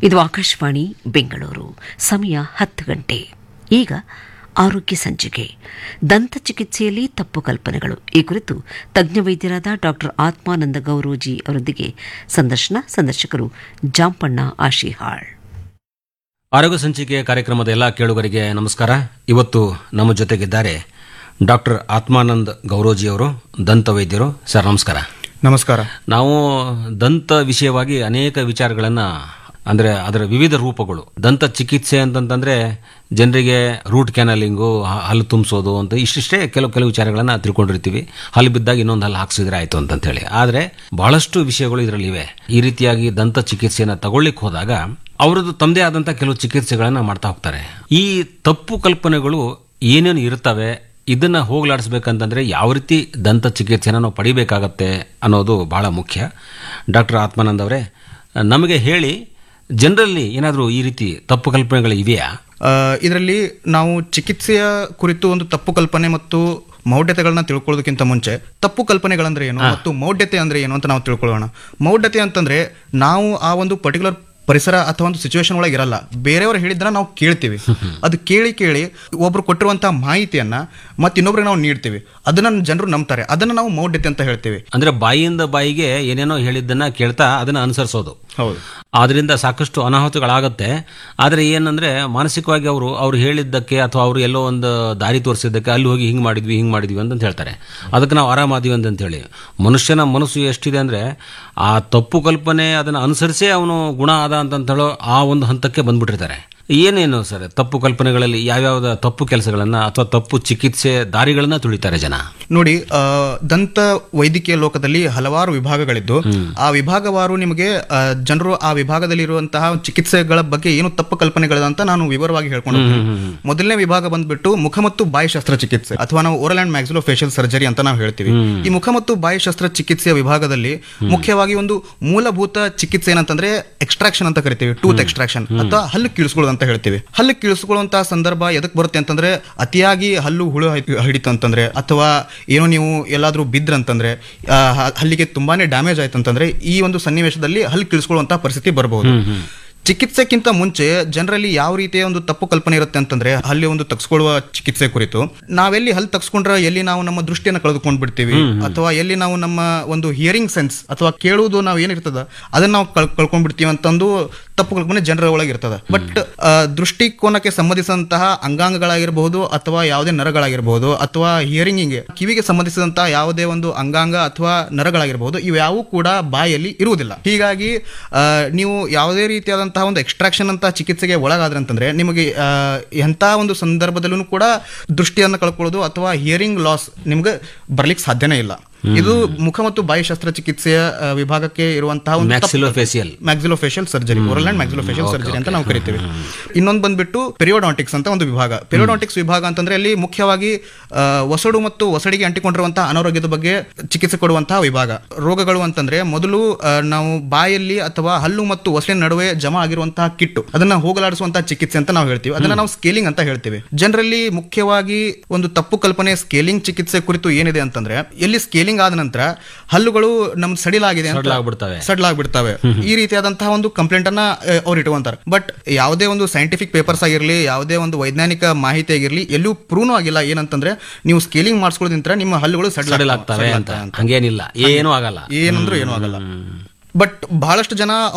ಇದು ಆಕಾಶವಾಣಿ ಬೆಂಗಳೂರು ಸಮಯ ಹತ್ತು ಗಂಟೆ ಈಗ ಆರೋಗ್ಯ ಸಂಚಿಕೆ ದಂತ ಚಿಕಿತ್ಸೆಯಲ್ಲಿ ತಪ್ಪು ಕಲ್ಪನೆಗಳು ಈ ಕುರಿತು ತಜ್ಞ ವೈದ್ಯರಾದ ಡಾಕ್ಟರ್ ಆತ್ಮಾನಂದ ಗೌರೋಜಿ ಅವರೊಂದಿಗೆ ಸಂದರ್ಶನ ಸಂದರ್ಶಕರು ಜಾಂಪಣ್ಣ ಆಶಿಹಾಳ್ ಆರೋಗ್ಯ ಸಂಚಿಕೆ ಕಾರ್ಯಕ್ರಮದ ಎಲ್ಲ ಕೇಳುಗರಿಗೆ ನಮಸ್ಕಾರ ಇವತ್ತು ನಮ್ಮ ಜೊತೆಗಿದ್ದಾರೆ ಡಾಕ್ಟರ್ ಆತ್ಮಾನಂದ್ ಗೌರೋಜಿ ಅವರು ದಂತ ವೈದ್ಯರು ಸರ್ ನಮಸ್ಕಾರ ನಮಸ್ಕಾರ ನಾವು ದಂತ ವಿಷಯವಾಗಿ ಅನೇಕ ವಿಚಾರಗಳನ್ನು ಅಂದರೆ ಅದರ ವಿವಿಧ ರೂಪಗಳು ದಂತ ಚಿಕಿತ್ಸೆ ಅಂತಂತಂದ್ರೆ ಜನರಿಗೆ ರೂಟ್ ಕ್ಯಾನಲಿಂಗು ಹ- ಹಲ್ಲು ತುಂಬಿಸೋದು ಅಂತ ಇಷ್ಟಿಷ್ಟೇ ಕೆಲವು ಕೆಲವು ವಿಚಾರಗಳನ್ನು ತಿಳ್ಕೊಂಡಿರ್ತೀವಿ ಹಲ್ಲು ಬಿದ್ದಾಗ ಇನ್ನೊಂದು ಹಲ್ಲು ಹಾಕ್ಸಿದ್ರೆ ಆಯಿತು ಅಂತಂತೇಳಿ ಆದರೆ ಬಹಳಷ್ಟು ವಿಷಯಗಳು ಇದರಲ್ಲಿವೆ ಈ ರೀತಿಯಾಗಿ ದಂತ ಚಿಕಿತ್ಸೆಯನ್ನು ತಗೊಳ್ಳಿಕ್ಕೆ ಹೋದಾಗ ಅವರದ್ದು ತಮ್ಮದೇ ಆದಂಥ ಕೆಲವು ಚಿಕಿತ್ಸೆಗಳನ್ನು ಮಾಡ್ತಾ ಹೋಗ್ತಾರೆ ಈ ತಪ್ಪು ಕಲ್ಪನೆಗಳು ಏನೇನು ಇರ್ತವೆ ಇದನ್ನ ಹೋಗಲಾಡಿಸ್ಬೇಕಂತಂದ್ರೆ ಯಾವ ರೀತಿ ದಂತ ಚಿಕಿತ್ಸೆನ ನಾವು ಪಡಿಬೇಕಾಗತ್ತೆ ಅನ್ನೋದು ಬಹಳ ಮುಖ್ಯ ಡಾಕ್ಟರ್ ಆತ್ಮಾನಂದ್ ಅವರೇ ನಮಗೆ ಹೇಳಿ ಜನರಲ್ಲಿ ಏನಾದರೂ ಈ ರೀತಿ ತಪ್ಪು ಕಲ್ಪನೆಗಳು ಇವೆಯಾ ಇದರಲ್ಲಿ ನಾವು ಚಿಕಿತ್ಸೆಯ ಕುರಿತು ಒಂದು ತಪ್ಪು ಕಲ್ಪನೆ ಮತ್ತು ಮೌಢ್ಯತೆಗಳನ್ನ ತಿಳ್ಕೊಳ್ಳೋದಕ್ಕಿಂತ ಮುಂಚೆ ತಪ್ಪು ಕಲ್ಪನೆಗಳಂದ್ರೆ ಏನು ಮತ್ತು ಮೌಢ್ಯತೆ ಅಂದ್ರೆ ಏನು ಅಂತ ನಾವು ತಿಳ್ಕೊಳ್ಳೋಣ ಮೌಢ್ಯತೆ ಅಂತಂದ್ರೆ ನಾವು ಆ ಒಂದು ಪರ್ಟಿಕ್ಯುಲರ್ ಪರಿಸರ ಅಥವಾ ಒಂದು ಸಿಚುವೇಶನ್ ಒಳಗೆ ಇರಲ್ಲ ಬೇರೆಯವರು ಹೇಳಿದ್ದನ್ನ ನಾವು ಕೇಳ್ತೀವಿ ಅದು ಕೇಳಿ ಕೇಳಿ ಒಬ್ರು ಕೊಟ್ಟಿರುವಂತಹ ಮಾಹಿತಿಯನ್ನ ಮತ್ತೆ ಇನ್ನೊಬ್ರಿಗೆ ನಾವು ನೀಡ್ತೀವಿ ಅದನ್ನ ಜನರು ನಂಬ್ತಾರೆ ಅದನ್ನ ನಾವು ಮೌಢ್ಯತೆ ಅಂತ ಹೇಳ್ತೀವಿ ಅಂದ್ರೆ ಬಾಯಿಯಿಂದ ಬಾಯಿಗೆ ಏನೇನೋ ಹೇಳಿದ್ದನ್ನ ಕೇಳ್ತಾ ಅದನ್ನ ಅನುಸರಿಸೋದು ಹೌದು ಆದ್ರಿಂದ ಸಾಕಷ್ಟು ಅನಾಹುತಗಳಾಗತ್ತೆ ಆದರೆ ಏನಂದ್ರೆ ಮಾನಸಿಕವಾಗಿ ಅವರು ಅವ್ರು ಹೇಳಿದ್ದಕ್ಕೆ ಅಥವಾ ಅವರು ಎಲ್ಲೋ ಒಂದು ದಾರಿ ತೋರಿಸಿದ್ದಕ್ಕೆ ಅಲ್ಲಿ ಹೋಗಿ ಹಿಂಗೆ ಮಾಡಿದ್ವಿ ಹಿಂಗೆ ಮಾಡಿದ್ವಿ ಅಂತ ಹೇಳ್ತಾರೆ ಅದಕ್ಕೆ ನಾವು ಆರಾಮಾದೀವಿ ಅಂತ ಹೇಳಿ ಮನುಷ್ಯನ ಮನಸ್ಸು ಎಷ್ಟಿದೆ ಅಂದ್ರೆ ಆ ತಪ್ಪು ಕಲ್ಪನೆ ಅದನ್ನು ಅನುಸರಿಸೇ ಅವನು ಗುಣ ಆದ ಅಂತ ಹೇಳೋ ಆ ಒಂದು ಹಂತಕ್ಕೆ ಬಂದ್ಬಿಟ್ಟಿರ್ತಾರೆ ಏನೇನು ಸರ್ ತಪ್ಪು ಕಲ್ಪನೆಗಳಲ್ಲಿ ಯಾವ್ಯಾವ ತಪ್ಪು ಕೆಲಸಗಳನ್ನ ಅಥವಾ ತಪ್ಪು ಚಿಕಿತ್ಸೆ ದಾರಿಗಳನ್ನ ತುಳಿತಾರೆ ಜನ ನೋಡಿ ಆ, ದಂತ ವೈದ್ಯಕೀಯ ಲೋಕದಲ್ಲಿ ಹಲವಾರು ವಿಭಾಗಗಳಿದ್ದು ಆ ವಿಭಾಗವಾರು ನಿಮಗೆ ಆ, ಜನರು ಆ ವಿಭಾಗದಲ್ಲಿ ಇರುವಂತಹ ಚಿಕಿತ್ಸೆಗಳ ಬಗ್ಗೆ ಏನು ತಪ್ಪು ಕಲ್ಪನೆಗಳಿದೆ ಅಂತ ನಾನು ವಿವರವಾಗಿ ಹೇಳ್ಕೊಂಡು ಹೋಗ್ತೀನಿ. ಮೊದಲನೇ ವಿಭಾಗ ಬಂದ್ಬಿಟ್ಟು ಮುಖ ಮತ್ತು ಬಾಯಿ ಶಸ್ತ್ರಚಿಕಿತ್ಸೆ ಅಥವಾ ನಾವು oral and maxillofacial surgery ಅಂತ ನಾವು ಹೇಳ್ತೀವಿ ಈ ಮುಖ ಮತ್ತು ಬಾಯಿ ಶಸ್ತ್ರಚಿಕಿತ್ಸೆಯ ವಿಭಾಗದಲ್ಲಿ ಮುಖ್ಯವಾಗಿ ಒಂದು ಮೂಲಭೂತ ಚಿಕಿತ್ಸೆ ಏನಂತಂದ್ರೆ ಎಕ್ಸ್ಟ್ರಾಕ್ಷನ್ ಅಂತ ಕರಿತೀವಿ ಟೂತ್ ಎಕ್ಸ್ಟ್ರಾಕ್ಷನ್ ಅಥವಾ ಹಲ್ಲು ಕೀಳಿಸ್ಕೊಳ್ಳೋದು ಅಂತ ಹೇಳ್ತೀವಿ ಹಲ್ಲು ಕೀಳಿಸ್ಕೊಳ್ಳುವಂತಹ ಸಂದರ್ಭ ಎದಕ್ ಬರುತ್ತೆ ಅಂತಂದ್ರೆ ಅತಿಯಾಗಿ ಹಲ್ಲು ಹುಳು ಹೈ- ಹಿಡಿತು ಅಂತಂದ್ರೆ ಅಥವಾ ಏನೋ ನೀವು ಎಲ್ಲಾದ್ರೂ ಬಿದ್ರಂತಂದ್ರೆ ಆ, ಹ- ಹಲ್ಲಿಗೆ ತುಂಬಾನೇ ಡ್ಯಾಮೇಜ್ ಆಯ್ತು ಅಂತಂದ್ರೆ ಈ ಒಂದು ಸನ್ನಿವೇಶದಲ್ಲಿ ಹಲ್ಲು ಕೀಳಿಸ್ಕೊಳ್ಳುವಂತಹ ಪರಿಸ್ಥಿತಿ ಬರಬಹುದು ಚಿಕಿತ್ಸೆಕ್ಕಿಂತ ಮುಂಚೆ ಜನರಲ್ಲಿ ಯಾವ ರೀತಿಯ ಒಂದು ತಪ್ಪು ಕಲ್ಪನೆ ಇರುತ್ತೆ ಅಂತಂದ್ರೆ ಅಲ್ಲಿ ಒಂದು ತಗ್ಸ್ಕೊಳ್ಳುವ ಚಿಕಿತ್ಸೆ ಕುರಿತು ನಾವೆಲ್ಲಿ ಹಲ್ಲು ತಗ್ಸ್ಕೊಂಡ್ರೆ ಎಲ್ಲಿ ನಾವು ನಮ್ಮ ದೃಷ್ಟಿಯನ್ನು ಕಳೆದುಕೊಂಡ್ ಬಿಡ್ತೀವಿ ಅಥವಾ ಎಲ್ಲಿ ನಾವು ನಮ್ಮ ಒಂದು ಹಿಯರಿಂಗ್ ಸೆನ್ಸ್ ಅಥವಾ ಕೇಳುವುದು ನಾವು ಏನಿರ್ತದ ಅದನ್ನ ನಾವು ಕಳ್ ಕಳ್ಕೊಂಡ್ಬಿಡ್ತೀವಿ ಅಂತಂದು ತಪ್ಪು ಕಲ್ಪನೆ ಜನರ ಒಳಗೆ ಇರ್ತದ ಬಟ್ ದೃಷ್ಟಿಕೋನಕ್ಕೆ ಸಂಬಂಧಿಸಿದಂತಹ ಅಂಗಾಂಗಗಳಾಗಿರಬಹುದು ಅಥವಾ ಯಾವುದೇ ನರಗಳಾಗಿರಬಹುದು ಅಥವಾ ಹಿಯರಿಂಗಿಗೆ ಕಿವಿಗೆ ಸಂಬಂಧಿಸಿದಂತಹ ಯಾವುದೇ ಒಂದು ಅಂಗಾಂಗ ಅಥವಾ ನರಗಳಾಗಿರಬಹುದು ಇವ್ಯಾವು ಕೂಡ ಬಾಯಲ್ಲಿ ಇರುವುದಿಲ್ಲ ಹೀಗಾಗಿ ಆ, ನೀವು ಯಾವುದೇ ರೀತಿಯಾದಂತಹ ಒಂದು ಎಕ್ಸ್ಟ್ರಾಕ್ಷನ್ ಅಂತ ಚಿಕಿತ್ಸೆಗೆ ಒಳಗಾದ್ರೆ ಅಂತಂದ್ರೆ ನಿಮಗೆ ಆ, ಎಂಥ ಒಂದು ಸಂದರ್ಭದಲ್ಲೂ ಕೂಡ ದೃಷ್ಟಿಯನ್ನು ಕಳ್ಕೊಳ್ಳೋದು ಅಥವಾ ಹಿಯರಿಂಗ್ ಲಾಸ್ ನಿಮ್ಗೆ ಬರ್ಲಿಕ್ಕೆ ಸಾಧ್ಯನೇ ಇಲ್ಲ ಇದು ಮುಖ ಮತ್ತು ಬಾಯಿ ಶಸ್ತ್ರಚಿಕಿತ್ಸೆಯ ಆ, ವಿಭಾಗಕ್ಕೆ ಇರುವಂತಹ ಒಂದು maxillofacial maxillofacial surgery oral and maxillofacial surgery ಅಂತ ನಾವು ಕರಿತೀವಿ ಇನ್ನೊಂದು ಬಂದ್ಬಿಟ್ಟು ಪೆರಿಯೋಡಾಂಟಿಕ್ಸ್ ಅಂತ ಒಂದು ವಿಭಾಗ ಪೆರಿಯೋಡಾಂಟಿಕ್ಸ್ ವಿಭಾಗ ಅಂತಂದ್ರೆ ಅಲ್ಲಿ ಮುಖ್ಯವಾಗಿ ಆ, ಒಸಡು ಮತ್ತು ಒಸಡಿಗೆ ಅಂಟಿಕೊಂಡಿರುವಂತಹ ಅನಾರೋಗ್ಯದ ಬಗ್ಗೆ ಚಿಕಿತ್ಸೆ ಕೊಡುವಂತಹ ವಿಭಾಗ ರೋಗಗಳು ಅಂತಂದ್ರೆ ಮೊದಲು ಆ, ನಾವು ಬಾಯಲ್ಲಿ ಅಥವಾ ಹಲ್ಲು ಮತ್ತು ಒಸಡಿನ ನಡುವೆ ಜಮಾ ಆಗಿರುವಂತಹ ಕಿಟ್ಟು ಅದನ್ನ ಹೋಗಲಾಡಿಸುವಂತಹ ಚಿಕಿತ್ಸೆ ಅಂತ ನಾವು ಹೇಳ್ತೀವಿ ಅದನ್ನ ನಾವು ಸ್ಕೇಲಿಂಗ್ ಅಂತ ಹೇಳ್ತೀವಿ ಜನರಲ್ಲಿ ಮುಖ್ಯವಾಗಿ ಒಂದು ತಪ್ಪು ಕಲ್ಪನೆ ಸ್ಕೇಲಿಂಗ್ ಚಿಕಿತ್ಸೆ ಕುರಿತು ಏನಿದೆ ಅಂತಂದ್ರೆ ಎಲ್ಲಿ ಸ್ಕೇಲಿಂಗ್ ಆದ ನಂತರ ಹಲ್ಲುಗಳು ನಮ್ ಸಡಿಲಾಗಿದೆ ಅಂತ ಸಡ್ಲಾಗ್ಬಿಡ್ತವೆ. ಸಡ್ಲಾಗ್ಬಿಡ್ತವೆ ಈ ರೀತಿಯಾದಂತಹ ಒಂದು ಕಂಪ್ಲೇಂಟ್ ಅನ್ನ ಆ, ಅವ್ರು ಇಟ್ಕೊಂತಾರೆ ಬಟ್ ಯಾವುದೇ ಒಂದು ಸೈಂಟಿಫಿಕ್ ಪೇಪರ್ಸ್ ಆಗಿರಲಿ ಯಾವುದೇ ಒಂದು ವೈಜ್ಞಾನಿಕ ಮಾಹಿತಿ ಆಗಿರಲಿ ಎಲ್ಲೂ ಪ್ರೂವ್ ಆಗಿಲ್ಲ ಏನಂತಂದ್ರೆ ನೀವು ಸ್ಕೇಲಿಂಗ್ ಮಾಡಿಸ್ಕೊಳ್ಳೋದಿಂತ್ರ ನಿಮ್ಮ ಹಲ್ಲುಗಳು ಸಡಿಲಾಗ್ತವೆ ಅಂತ ಹಂಗೇನಿಲ್ಲ ಏನೂ ಆಗಲ್ಲ ಏನಂದ್ರೂ ಏನೂ ಆಗಲ್ಲ ಬಟ್ ಬಹಳಷ್ಟು ಜನ